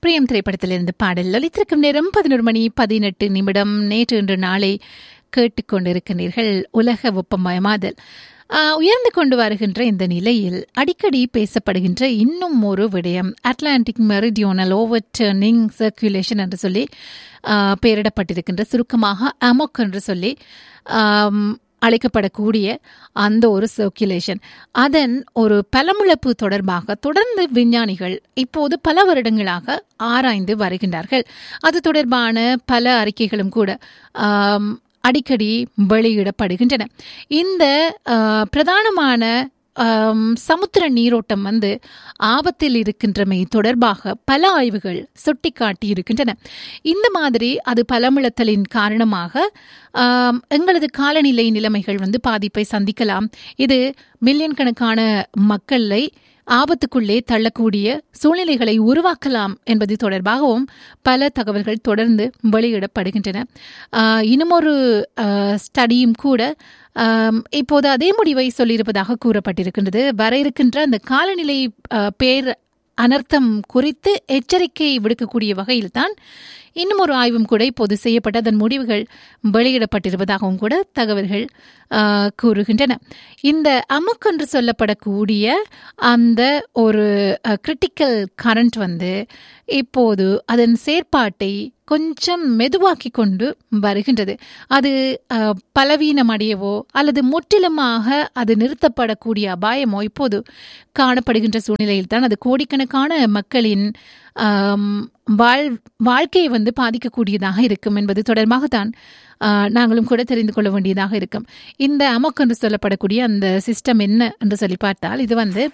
பிரியம் திரைப்படத்திலிருந்து பாடல் லலித்திருக்கும் நேரம் பதினோரு மணி பதினெட்டு நிமிடம் நேற்று இன்று நாளை கேட்டுக்கொண்டிருக்கிறீர்கள் உலக வெப்பமயமாதல் ஆஹ், உயர்ந்து கொண்டு வருகின்ற இந்த நிலையில் அடிக்கடி பேசப்படுகின்ற இன்னும் ஒரு விடயம் Atlantic meridional overturning circulation என்று சொல்லி ஆஹ், பெயரிடப்பட்டிருக்கின்ற சுருக்கமாக அமோக் என்று சொல்லி ஆம், அழைக்கப்படக்கூடிய அந்த ஒரு சர்க்குலேஷன் அதன் ஒரு பலமுழப்பு தொடர்பாக தொடர்ந்து விஞ்ஞானிகள் இப்போது பல வருடங்களாக ஆராய்ந்து வருகின்றார்கள் அது தொடர்பான பல அறிக்கைகளும் கூட ஆம், அடிக்கடி வெளியிடப்படுகின்றன இந்த ஆ, பிரதானமான ஆம், சமுத்திர நீரோட்டம் வந்து ஆபத்தில் இருக்கின்றமை தொடர்பாக பல ஆய்வுகள் சுட்டிக்காட்டி இருக்கின்றன இந்த மாதிரி அது பலமிழத்தலின் காரணமாக ஆம், எங்களது காலநிலை நிலைமைகள் வந்து பாதிப்பை சந்திக்கலாம் இது மில்லியன் கணக்கான மக்களை ஆபத்துக்குள்ளே தள்ளக்கூடிய சூழ்நிலைகளை உருவாக்கலாம் என்பது தொடர்பாகவும் பல தகவல்கள் தொடர்ந்து வெளியிடப்படுகின்றன ஆஹ், இன்னும் ஒரு ஸ்டடியும் கூட ஆம், இப்போது அதே முடிவை சொல்லியிருப்பதாக கூறப்பட்டிருக்கின்றது வர இருக்கின்ற அந்த காலநிலை ஆஹ், பேர் அனர்த்தம் குறித்து எச்சரிக்கை விடுக்கக்கூடிய வகையில்தான் இன்னும் ஒரு ஆய்வும் கூட இப்போது செய்யப்பட்ட அதன் முடிவுகள் வெளியிடப்பட்டிருப்பதாகவும் கூட தகவல்கள் ஆஹ், கூறுகின்றன இந்த அமுக் என்று சொல்லப்படக்கூடிய அந்த ஒரு கிரிட்டிக்கல் கரண்ட் வந்து இப்போது அதன் செயற்பாட்டை கொஞ்சம் மெதுவாக்கி கொண்டு வருகின்றது அது அஹ், பலவீனமடையவோ அல்லது முற்றிலுமாக அது நிறுத்தப்படக்கூடிய அபாயமோ இப்போது காணப்படுகின்ற சூழ்நிலையில் தான் அது கோடிக்கணக்கான மக்களின் ஆம், வாழ் வாழ்க்கையை வந்து பாதிக்கக்கூடியதாக இருக்கும் என்பது தொடர்பாக தான் ஆஹ், நாங்களும் கூட தெரிந்து கொள்ள வேண்டியதாக இருக்கும் இந்த அமக் என்று சொல்லப்படக்கூடிய அந்த சிஸ்டம் என்ன என்று சொல்லி பார்த்தால் இது வந்து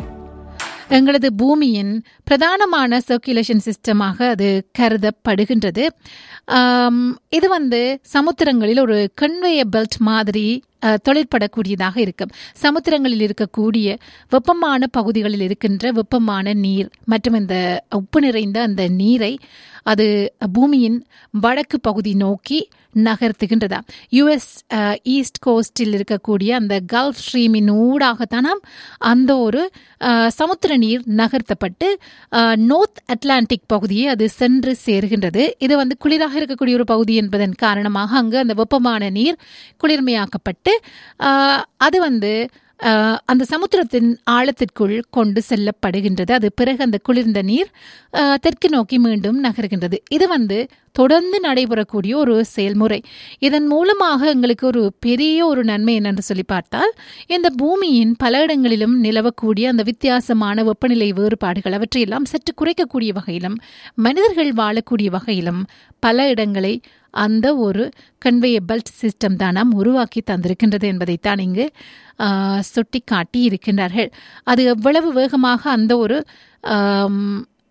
எங்களது பூமியின் பிரதானமான சர்க்குலேஷன் சிஸ்டமாக அது கருதப்படுகின்றது ஆம், இது வந்து சமுத்திரங்களில் ஒரு கன்வேய பெல்ட் மாதிரி அஹ், தொழிற்படக்கூடியதாக இருக்கும் சமுத்திரங்களில் இருக்கக்கூடிய வெப்பமான பகுதிகளில் இருக்கின்ற வெப்பமான நீர் மற்றும் இந்த உப்பு நிறைந்த அந்த நீரை அது பூமியின் வடக்கு பகுதி நோக்கி நகர்த்துகின்றதா யுஎஸ் ஈஸ்ட் கோஸ்டில் இருக்கக்கூடிய அந்த கல்ஃப் ஸ்ட்ரீமின் ஊடாகத்தானாம் அந்த ஒரு அஹ், சமுத்திர நீர் நகர்த்தப்பட்டு நோர்த் அட்லாண்டிக் பகுதியை அது சென்று சேர்கின்றது இது வந்து குளிராக இருக்கக்கூடிய ஒரு பகுதி என்பதன் காரணமாக அங்கு அந்த வெப்பமான நீர் குளிர்மையாக்கப்பட்டு அஹ், அது வந்து அஹ், அந்த சமுத்திரத்தின் ஆழத்திற்குள் கொண்டு செல்லப்படுகின்றது அது பிறகு அந்த குளிர்ந்த நீர் அஹ், தெற்கு நோக்கி மீண்டும் நகர்கின்றது இது வந்து தொடர்ந்து நடைபெறக்கூடிய ஒரு செயல்முறை இதன் மூலமாக எங்களுக்கு ஒரு பெரிய ஒரு நன்மை என்னென்று சொல்லி பார்த்தால் இந்த பூமியின் பல இடங்களிலும் நிலவக்கூடிய அந்த வித்தியாசமான வெப்பநிலை வேறுபாடுகள் அவற்றையெல்லாம் சற்று குறைக்கக்கூடிய வகையிலும் மனிதர்கள் வாழக்கூடிய வகையிலும் பல இடங்களை அந்த ஒரு கன்வேய பெல்ட் சிஸ்டம் தான் நாம் உருவாக்கி தந்திருக்கின்றது என்பதைத்தான் இங்கு ஆஹ், சுட்டிக்காட்டி இருக்கின்றார்கள் அது எவ்வளவு வேகமாக அந்த ஒரு ஆம்,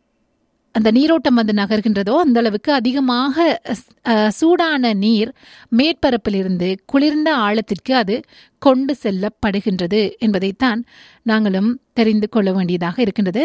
அந்த நீரோட்டம் வந்து நகர்கின்றதோ அந்த அளவுக்கு அதிகமாக அஹ், சூடான நீர் மேற்பரப்பிலிருந்து குளிர்ந்த ஆழத்திற்கு அது கொண்டு செல்லப்படுகின்றது என்பதைத்தான் நாங்களும் தெரிந்து கொள்ள வேண்டியதாக இருக்கின்றது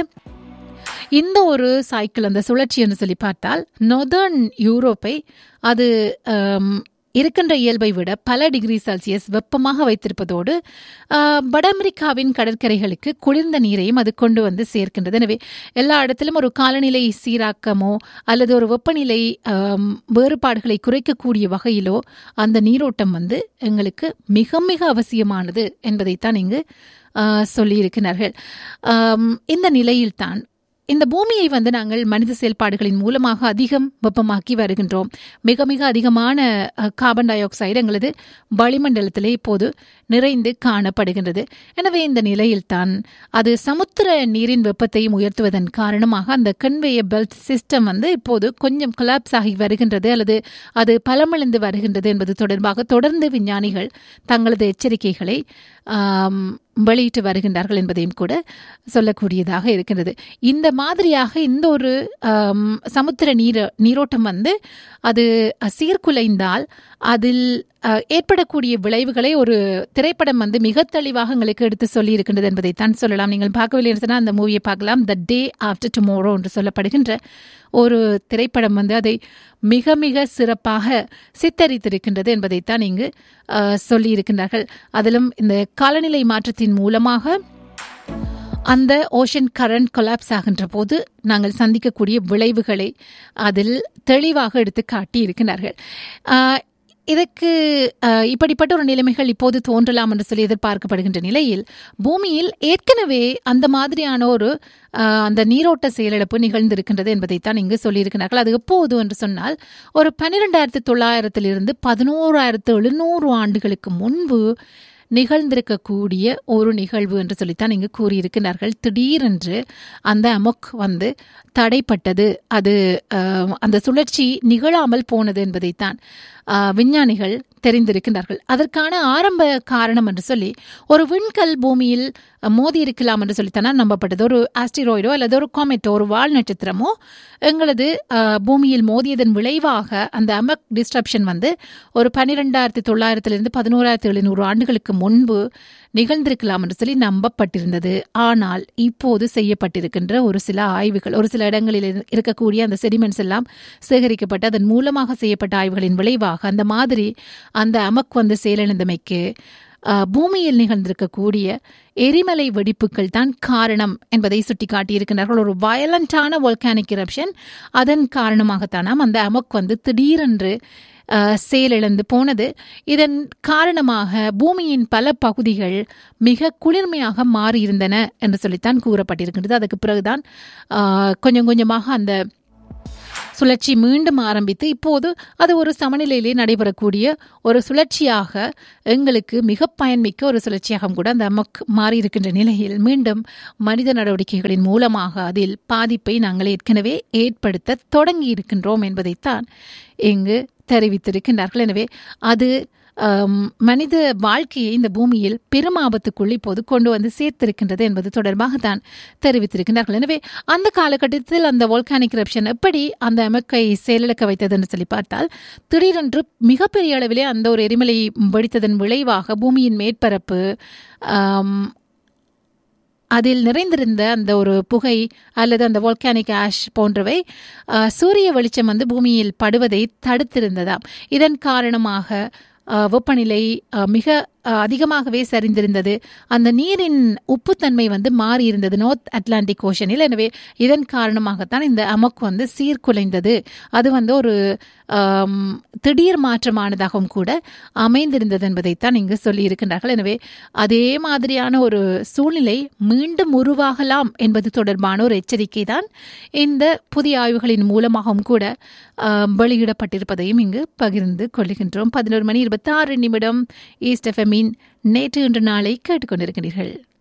இந்த ஒரு சைக்கிள் அந்த சுழற்சி என்று சொல்லி பார்த்தால் நொதர்ன் யூரோப்பை அது ஆம், இருக்கின்ற இயல்பை விட பல டிகிரி செல்சியஸ் வெப்பமாக வைத்திருப்பதோடு ஆ, வட அமெரிக்காவின் கடற்கரைகளுக்கு குளிர்ந்த நீரையும் அது கொண்டு வந்து சேர்க்கின்றது எனவே எல்லா இடத்திலும் ஒரு காலநிலை சீராக்கமோ அல்லது ஒரு வெப்பநிலை ஆம், வேறுபாடுகளை குறைக்கக்கூடிய வகையிலோ அந்த நீரோட்டம் வந்து எங்களுக்கு மிக மிக அவசியமானது என்பதைத்தான் இங்கு ஆ, சொல்லியிருக்கிறார்கள் ஆம், இந்த நிலையில்தான் இந்த பூமியை வந்து நாங்கள் மனித செயல்பாடுகளின் மூலமாக அதிகம் வெப்பமாக்கி வருகின்றோம் மிக மிக அதிகமான அஹ், கார்பன் டை ஆக்சைடு எங்களது வளிமண்டலத்திலே இப்போது நிறைந்து காணப்படுகின்றது எனவே இந்த நிலையில்தான் அது சமுத்திர நீரின் வெப்பத்தையும் உயர்த்துவதன் காரணமாக அந்த கன்வேய பெல்ட் சிஸ்டம் வந்து இப்போது கொஞ்சம் கொலாப்ஸ் ஆகி வருகின்றது அல்லது அது பலமிழந்து வருகின்றது என்பது தொடர்பாக தொடர்ந்து விஞ்ஞானிகள் தங்களது எச்சரிக்கைகளை ஆம், வெளியிட்டு வருகின்றார்கள் என்பதையும் கூட சொல்லக்கூடியதாக இருக்கின்றது இந்த மாதிரியாக இந்த ஒரு ஆம், சமுத்திர நீர நீரோட்டம் வந்து அது சீர்குலைந்தால் அதில் அஹ், ஏற்படக்கூடிய விளைவுகளை ஒரு திரைப்படம் வந்து மிக தெளிவாக எங்களுக்கு எடுத்து சொல்லி இருக்கின்றது என்பதைத்தான் சொல்லலாம் நீங்கள் பார்க்கவில்லை என்று சொன்னால் அந்த மூவியை பார்க்கலாம் த டே ஆஃப்டர் டுமாரோ என்று சொல்லப்படுகின்ற ஒரு திரைப்படம் வந்து அதை மிக மிக சிறப்பாக சித்தரித்திருக்கின்றது என்பதைத்தான் இங்கு அஹ், சொல்லியிருக்கின்றார்கள் அதிலும் இந்த காலநிலை மாற்றத்தின் மூலமாக அந்த ஓஷன் கரண்ட் கொலாப்ஸ் ஆகின்ற போது நாங்கள் சந்திக்கக்கூடிய விளைவுகளை அதில் தெளிவாக எடுத்து காட்டி இருக்கிறார்கள் ஆஹ், இதற்கு ஆஹ், இப்படிப்பட்ட ஒரு நிலைமைகள் இப்போது தோன்றலாம் என்று சொல்லி எதிர்பார்க்கப்படுகின்ற நிலையில் பூமியில் ஏற்கனவே அந்த மாதிரியான ஒரு ஆஹ், அந்த நீரோட்ட செயலிழப்பு நிகழ்ந்திருக்கின்றது என்பதைத்தான் இங்கு சொல்லியிருக்கிறார்கள் அது எப்போது என்று சொன்னால் ஒரு பன்னிரெண்டாயிரத்தி தொள்ளாயிரத்திலிருந்து பதினோராயிரத்து எழுநூறு ஆண்டுகளுக்கு முன்பு நிகழ்ந்திருக்கக்கூடிய ஒரு நிகழ்வு என்று சொல்லித்தான் இங்கு கூறியிருக்கிறார்கள் திடீரென்று அந்த அமொக் வந்து தடைப்பட்டது அது ஆஹ், அந்த சுழற்சி நிகழாமல் போனது என்பதைத்தான் ஆஹ், விஞ்ஞானிகள் தெரிந்திருக்கிறார்கள் அதற்கான ஆரம்ப காரணம் என்று சொல்லி ஒரு விண்கல் பூமியில் மோதி இருக்கலாம் என்று சொல்லித்தானே நம்பப்பட்டது ஒரு ஆஸ்டிராய்டோ அல்லது ஒரு காமெட்டோ ஒரு வால் நட்சத்திரமோ எங்களது ஆஹ், பூமியில் மோதியதன் விளைவாக அந்த அமக் டிஸ்ட்ரப்ஷன் வந்து ஒரு பன்னிரெண்டாயிரத்தி தொள்ளாயிரத்திலிருந்து பதினோராயிரத்தி எழுநூறு ஆண்டுகளுக்கு முன்பு நிகழ்ந்திருக்கலாம் என்று சொல்லி நம்பப்பட்டிருந்தது ஆனால் இப்போது செய்யப்பட்டிருக்கின்ற ஒரு சில ஆய்வுகள் ஒரு சில இடங்களில் இரு- இருக்கக்கூடிய அந்த செடிமெண்ட்ஸ் எல்லாம் சேகரிக்கப்பட்டு அதன் மூலமாக செய்யப்பட்ட ஆய்வுகளின் விளைவாக அந்த மாதிரி அந்த அமக் வந்து செயலிழந்தமைக்கு ஆஹ், பூமியில் நிகழ்ந்திருக்கக்கூடிய எரிமலை வெடிப்புகள் தான் காரணம் என்பதை சுட்டிக்காட்டியிருக்கிறார்கள் ஒரு வயலண்டான volcanic eruption அதன் காரணமாகத்தானாம் அந்த அமக் வந்து திடீரென்று ஆஹ், செயலிழந்து போனது இதன் காரணமாக பூமியின் பல பகுதிகள் மிக குளிர்மையாக மாறியிருந்தன என்று சொல்லித்தான் கூறப்பட்டிருக்கின்றது அதுக்கு பிறகுதான் ஆஹ், கொஞ்சம் கொஞ்சமாக அந்த சுழற்சி மீண்டும் ஆரம்பித்து இப்போது அது ஒரு சமநிலையிலே நடைபெறக்கூடிய ஒரு சுழற்சியாக எங்களுக்கு மிக பயன்மிக்க ஒரு சுழற்சியாக கூட அந்த அமக் மாறி இருக்கின்ற நிலையில் மீண்டும் மனித நடவடிக்கைகளின் மூலமாக அதில் பாதிப்பை நாங்கள் ஏற்கனவே ஏற்படுத்த தொடங்கி இருக்கின்றோம் என்பதைத்தான் இங்கு தெரிவித்திருக்கின்றார்கள் எனவே அது ஆம், மனித வாழ்க்கையை இந்த பூமியில் பெரும் ஆபத்துக்குள் இப்போது கொண்டு வந்து சேர்த்திருக்கின்றது என்பது தொடர்பாக தான் தெரிவித்திருக்கிறார்கள் எனவே அந்த காலகட்டத்தில் அந்த volcanic eruption எப்படி அந்த அமக்கை செயலிழக்க வைத்தது என்று சொல்லி பார்த்தால் திடீரென்று மிகப்பெரிய அளவிலே அந்த ஒரு எரிமலை வெடித்ததன் விளைவாக பூமியின் மேற்பரப்பு ஆம், அதில் நிறைந்திருந்த அந்த ஒரு புகை அல்லது அந்த volcanic ash போன்றவை அஹ், சூரிய வெளிச்சம் வந்து பூமியில் படுவதை தடுத்திருந்ததாம் இதன் காரணமாக அஹ், வெப்பநிலை அஹ், மிக அஹ், அதிகமாகவே சரிந்திருந்தது அந்த நீரின் உப்புத்தன்மை வந்து மாறி இருந்தது நார்த் அட்லாண்டிக் ஓஷனில் எனவே இதன் காரணமாகத்தான் இந்த அமக் வந்து சீர்குலைந்தது அது வந்து ஒரு ஆம், திடீர் மாற்றமானதாகவும் கூட அமைந்திருந்தது என்பதைத்தான் இங்கு சொல்லியிருக்கின்றார்கள் எனவே அதே மாதிரியான ஒரு சூழ்நிலை மீண்டும் உருவாகலாம் என்பது தொடர்பான ஒரு எச்சரிக்கை தான் இந்த புதிய ஆய்வுகளின் மூலமாகவும் கூட ஆம், வெளியிடப்பட்டிருப்பதையும் இங்கு பகிர்ந்து கொள்கின்றோம் பதினோரு மணி இருபத்தி ஆறு நிமிடம் ஈஸ்ட் எஃப்எம்மின் நேற்று இன்று நாளை கேட்டுக்கொண்டிருக்கிறீர்கள்